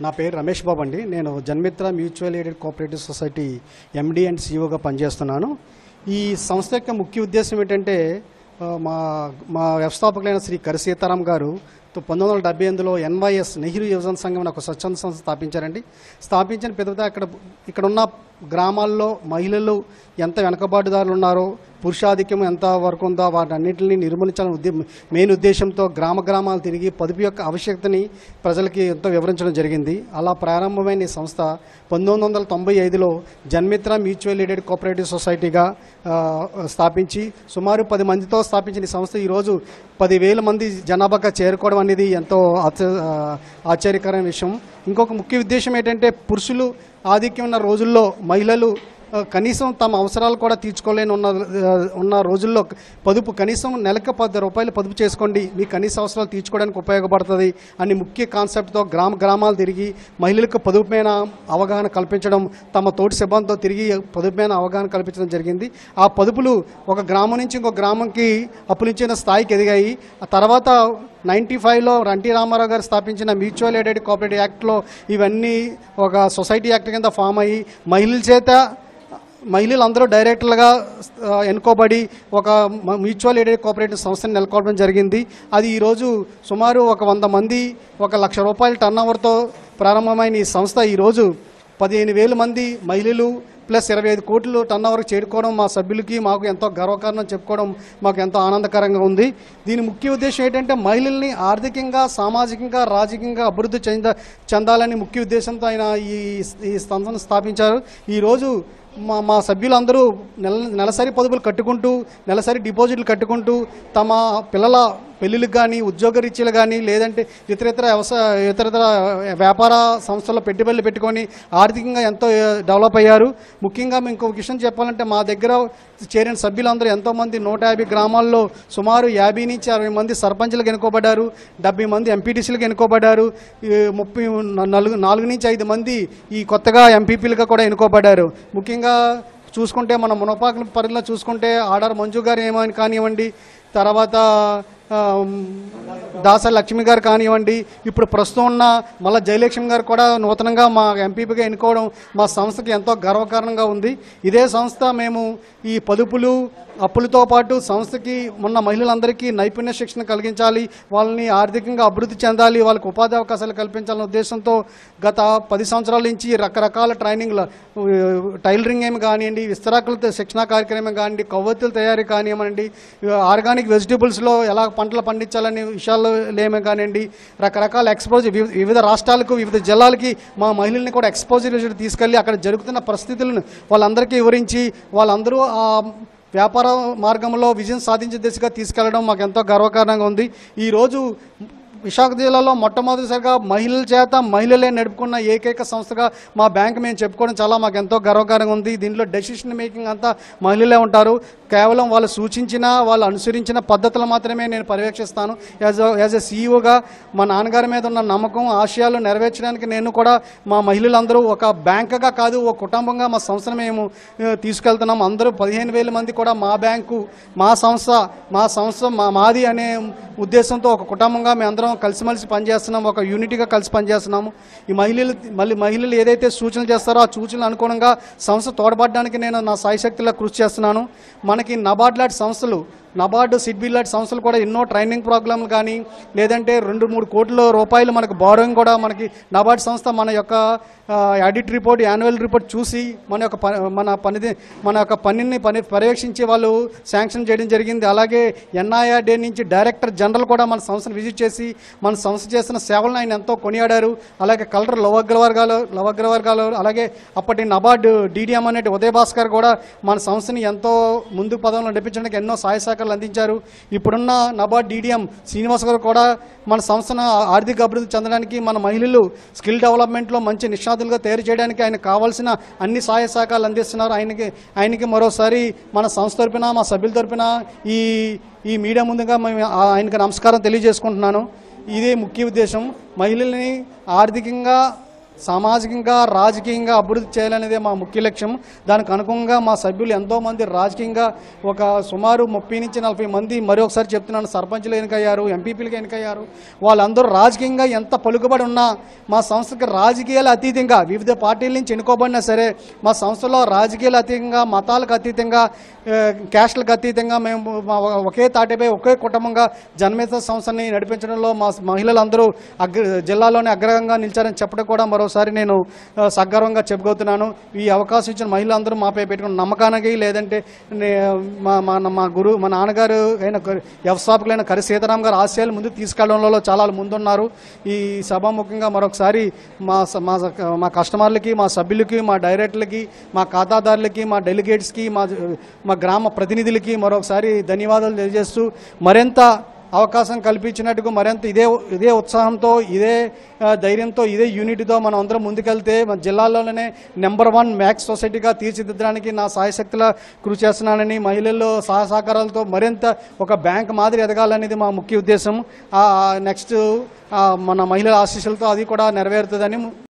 నా పేరు రమేష్ బాబు అండి నేను Janmitra mutual aided cooperative society MD and సిఇఓగా పనిచేస్తున్నాను ఈ సంస్థ యొక్క ముఖ్య ఉద్దేశం ఏంటంటే ఆ, మా మా వ్యవస్థాపకులైన శ్రీ కరి సీతారాం గారు తో- పంతొమ్మిది వందల డెబ్బై ఎనిమిదిలో ఎన్వైఎస్ నెహ్రూ యువజన సంఘం అనే ఒక స్వచ్ఛంద సంస్థ స్థాపించారండి స్థాపించిన పెద్ద అక్కడ ఇక్కడ ఉన్న గ్రామాల్లో మహిళలు ఎంత వెనకబాటుదారులు ఉన్నారో పురుషాధిక్యం ఎంత వరకు ఉందో వాటన్నిటిని నిర్మూలించాలని ఉద్దే మెయిన్ ఉద్దేశంతో గ్రామ గ్రామాలు తిరిగి పొదుపు యొక్క ఆవశ్యకతని ప్రజలకి ఎంతో వివరించడం జరిగింది అలా ప్రారంభమైన ఈ సంస్థ పంతొమ్మిది వందల తొంభై ఐదులో జన్మిత్ర మ్యూచువల్ ఎయిడెడ్ కోఆపరేటివ్ సొసైటీగా ఆ, స్థాపించి సుమారు పది మందితో స్థాపించిన ఈ సంస్థ ఈరోజు పదివేల మంది జనాభాగా చేరుకోవడం అనేది ఎంతో ఆశ్చ- ఆ, ఆశ్చర్యకరమైన విషయం ఇంకొక ముఖ్య ఉద్దేశం ఏంటంటే పురుషులు ఆధిక్యం ఉన్న రోజుల్లో మహిళలు ఆ, కనీసం తమ అవసరాలు కూడా తీర్చుకోలేని ఉన్న ఆ, ఉన్న రోజుల్లో పొదుపు కనీసం నెలకు పది రూపాయలు పొదుపు చేసుకోండి మీ కనీస అవసరాలు తీర్చుకోవడానికి ఉపయోగపడుతుంది అని ముఖ్య కాన్సెప్ట్తో గ్రామ గ్రామాలు తిరిగి మహిళలకు పొదుపు మీద అవగాహన కల్పించడం తమ తోటి సిబ్బందితో తిరిగి పొదుపు మీద అవగాహన కల్పించడం జరిగింది ఆ పొదుపులు ఒక గ్రామం నుంచి ఇంకో గ్రామంకి అప్పులించిన స్థాయికి ఎదిగాయి ఆ తర్వాత నైంటీ ఫైవ్లో రంటి రామారావు గారు స్థాపించిన మ్యూచువల్ ఎయిడెడ్ కోఆపరేటివ్ యాక్ట్లో ఇవన్నీ ఒక సొసైటీ యాక్ట్ కింద ఫామ్ అయ్యి మహిళల చేత మహిళలు అందరూ డైరెక్టర్లుగా ఆ, ఎన్నుకోబడి ఒక మ- మ్యూచువల్ ఎయిడెడ్ కోఆపరేటివ్ సంస్థని నెలకొల్పడం జరిగింది అది ఈరోజు సుమారు ఒక వంద మంది ఒక లక్ష రూపాయల టర్న్ ఓవర్తో ప్రారంభమైన ఈ సంస్థ ఈరోజు పదిహేను వేల మంది మహిళలు ప్లస్ ఇరవై ఐదు కోట్లు టర్న్ ఓవర్కి చేరుకోవడం మా సభ్యులకి మాకు ఎంతో గర్వకారణం చెప్పుకోవడం మాకు ఎంతో ఆనందకరంగా ఉంది దీని ముఖ్య ఉద్దేశం ఏంటంటే మహిళల్ని ఆర్థికంగా సామాజికంగా రాజకీయంగా అభివృద్ధి చెంద చెందాలని ముఖ్య ఉద్దేశంతో ఆయన ఈ ఈ సంస్థను స్థాపించారు ఈరోజు మా మా సభ్యులందరూ నెల నెలసరి పొదుపులు కట్టుకుంటూ నెలసరి డిపాజిట్లు కట్టుకుంటూ తమ పిల్లల పెళ్ళిళ్ళకి కానీ ఉద్యోగ రీత్యాలు కానీ లేదంటే ఇతర ఇతర వ్యవసాయ ఇతర ఇతర వ్యాపార సంస్థల్లో పెట్టుబడులు పెట్టుకొని ఆర్థికంగా ఎంతో డెవలప్ అయ్యారు ముఖ్యంగా మేము ఇంకొక విషయం చెప్పాలంటే మా దగ్గర చేరిన సభ్యులందరూ ఎంతోమంది నూట యాభై గ్రామాల్లో సుమారు యాభై నుంచి అరవై మంది సర్పంచ్లకు ఎన్నుకోబడ్డారు డెబ్బై మంది ఎంపీటీసీలకు ఎన్నుకోబడ్డారు ఈ ముప్పై నలుగు నాలుగు నుంచి ఐదు మంది ఈ కొత్తగా ఎంపీపీలుగా కూడా ఎన్నుకోబడ్డారు ముఖ్యంగా చూసుకుంటే మన మునపాక పరిధిలో చూసుకుంటే ఆడార్ మంజు గారు ఏమని కానివ్వండి తర్వాత ఆ, దాస లక్ష్మి గారు కానివ్వండి ఇప్పుడు ప్రస్తుతం ఉన్న మళ్ళీ జయలక్ష్మి గారు కూడా నూతనంగా మా ఎంపీపీగా ఎన్నుకోవడం మా సంస్థకి ఎంతో గర్వకారణంగా ఉంది ఇదే సంస్థ మేము ఈ పొదుపులు అప్పులతో పాటు సంస్థకి ఉన్న మహిళలందరికీ నైపుణ్య శిక్షణ కలిగించాలి వాళ్ళని ఆర్థికంగా అభివృద్ధి చెందాలి వాళ్ళకి ఉపాధి అవకాశాలు కల్పించాలనే ఉద్దేశంతో గత పది సంవత్సరాల నుంచి రకరకాల ట్రైనింగ్లు ఉ, టైలరింగ్ ఏమి కానివ్వండి విస్తరాకులతో శిక్షణా కార్యక్రమం కానివ్వండి కొవ్వొత్తుల తయారీ కానివ్వండి ఆర్గానిక్ వెజిటేబుల్స్లో ఎలా పంటలు పండించాలనే విషయాల్లో ఏమే కానివ్వండి రకరకాల ఎక్స్పోజర్ వివిధ రాష్ట్రాలకు వివిధ జిల్లాలకి మా మహిళల్ని కూడా ఎక్స్పోజర్ తీసుకెళ్ళి అక్కడ జరుగుతున్న పరిస్థితులను వాళ్ళందరికీ వివరించి వాళ్ళందరూ ఆ వ్యాపార మార్గంలో విజయం సాధించే దిశగా తీసుకెళ్లడం మాకు ఎంతో గర్వకారణంగా ఉంది ఈరోజు విశాఖ జిల్లాలో మొట్టమొదటిసారిగా మహిళల చేత మహిళలే నడుపుకున్న ఏకైక సంస్థగా మా బ్యాంక్ మేము చెప్పుకోవడం చాలా మాకు ఎంతో గర్వకారంగా ఉంది దీంట్లో డెసిషన్ మేకింగ్ అంతా మహిళలే ఉంటారు కేవలం వాళ్ళు సూచించిన వాళ్ళు అనుసరించిన పద్ధతులు మాత్రమే నేను పర్యవేక్షిస్తాను యాజ్ యాజ్ ఎ సీఈఓగా మా నాన్నగారి మీద ఉన్న నమ్మకం ఆశయాలు నెరవేర్చడానికి నేను కూడా మా మహిళలందరూ ఒక బ్యాంకుగా కాదు ఒక కుటుంబంగా మా సంస్థను మేము ఆ, తీసుకెళ్తున్నాం అందరూ పదిహేను వేల మంది కూడా మా బ్యాంకు మా సంస్థ మా సంస్థ మా మాది అనే ఉద్దేశంతో ఒక కుటుంబంగా మేము అందరం కలిసిమెలిసి పనిచేస్తున్నాం ఒక యూనిటీగా కలిసి పనిచేస్తున్నాము ఈ మహిళలు మళ్ళీ మహిళలు ఏదైతే సూచనలు చేస్తారో ఆ సూచనలు అనుగుణంగా సంస్థ తోడ్పడడానికి నేను నా సాయశక్తిలో కృషి చేస్తున్నాను మనకి నబార్డ్ లాంటి సంస్థలు నబార్డు సిడ్బీ లాంటి సంస్థలు కూడా ఎన్నో ట్రైనింగ్ ప్రోగ్రాంలు కానీ లేదంటే రెండు మూడు కోట్ల రూపాయలు మనకు బారోయింగ్ కూడా మనకి నబార్డ్ సంస్థ మన యొక్క ఆడిట్ రిపోర్ట్ యాన్యువల్ రిపోర్ట్ చూసి మన యొక్క ప- మన పనిది మన యొక్క పనిని పని పర్యవేక్షించి వాళ్ళు శాంక్షన్ చేయడం జరిగింది అలాగే ఎన్ఐఆర్డే నుంచి డైరెక్టర్ జనరల్ కూడా మన సంస్థను విజిట్ చేసి మన సంస్థ చేసిన సేవలను ఆయన ఎంతో కొనియాడారు అలాగే కలెక్టర్ లవగ్రవర్గాలు లవగ్రవర్గాలు అలాగే అప్పటి నబార్డు డీడీఎం అనేటి ఉదయ భాస్కర్ కూడా మన సంస్థని ఎంతో ముందు పదంలో నడిపించడానికి ఎన్నో సహాయ సహకారాలు అందించారు ఇప్పుడున్న నబార్డ్ డీడీఎం శ్రీనివాస్ గారు కూడా మన సంస్థను ఆర్థిక అభివృద్ధి చెందడానికి మన మహిళలు స్కిల్ డెవలప్మెంట్లో మంచి నిష్ణాతులుగా తయారు చేయడానికి ఆయన కావాల్సిన అన్ని సహాయ సహకారాలు అందిస్తున్నారు ఆయనకి ఆయనకి మరోసారి మన సంస్థ తరపున మా సభ్యుల తరపున ఈ ఈ మీడియా ముందుగా మేము ఆ- ఆయనకి నమస్కారం తెలియజేసుకుంటున్నాను ఇదే ముఖ్య ఉద్దేశం మహిళల్ని ఆర్థికంగా సామాజికంగా రాజకీయంగా అభివృద్ధి చేయాలనేదే మా ముఖ్య లక్ష్యం దానికి అనుగుణంగా మా సభ్యులు ఎంతోమంది రాజకీయంగా ఒక సుమారు ముప్పై నుంచి నలభై మంది మరొకసారి చెప్తున్నాను సర్పంచ్లు ఎన్నికయ్యారు ఎంపీపీలుగా ఎన్నికయ్యారు వాళ్ళందరూ రాజకీయంగా ఎంత పలుకుబడి ఉన్నా మా సంస్థకి రాజకీయాలు అతీతంగా వివిధ పార్టీల నుంచి ఎన్నుకోబడినా సరే మా సంస్థలో రాజకీయాలు అతీతంగా మతాలకు అతీతంగా ఆ, క్యాస్ట్లకు అతీతంగా మేము మా ఒకే తాటిపై ఒకే కుటుంబంగా జన్మేత సంస్థని నడిపించడంలో మా మహిళలందరూ అగ్ర జిల్లాలోనే అగ్రహంగా నిలిచారని చెప్పడం కూడా మరోసారి నేను ఆ, సగర్వంగా చెప్పుకోతున్నాను ఈ అవకాశం ఇచ్చిన మహిళలందరూ మాపై పెట్టుకున్న నమ్మకానికి లేదంటే నే- మా మా మా గురువు మా నాన్నగారు అయిన కరి- వ్యవస్థాపకులైన కరి సీతారాం గారు ఆశయాలు ముందుకు తీసుకెళ్లడంలో చాలా ముందున్నారు ఈ సభాముఖంగా మరొకసారి మా స- మా స- మా కస్టమర్లకి మా సభ్యులకి మా డైరెక్టర్లకి మా ఖాతాదారులకి మా డెలిగేట్స్కి మా మా గ్రామ ప్రతినిధులకి మరొకసారి ధన్యవాదాలు తెలియజేస్తూ మరింత అవకాశం కల్పించినట్టుగా మరింత ఇదే ఇదే ఉత్సాహంతో ఇదే ఆ, ధైర్యంతో ఇదే యూనిటీతో మనం అందరం ముందుకెళ్తే మన జిల్లాలోనే నెంబర్ వన్ మ్యాక్స్ సొసైటీగా తీర్చిదిద్దడానికి నా సాయశక్తుల కృషి చేస్తున్నానని మహిళల్లో సహ సహకారాలతో మరింత ఒక బ్యాంక్ మాదిరి ఎదగాలనేది మా ముఖ్య ఉద్దేశం నెక్స్ట్ మన మహిళల ఆశీస్సులతో అది కూడా నెరవేరుతుందని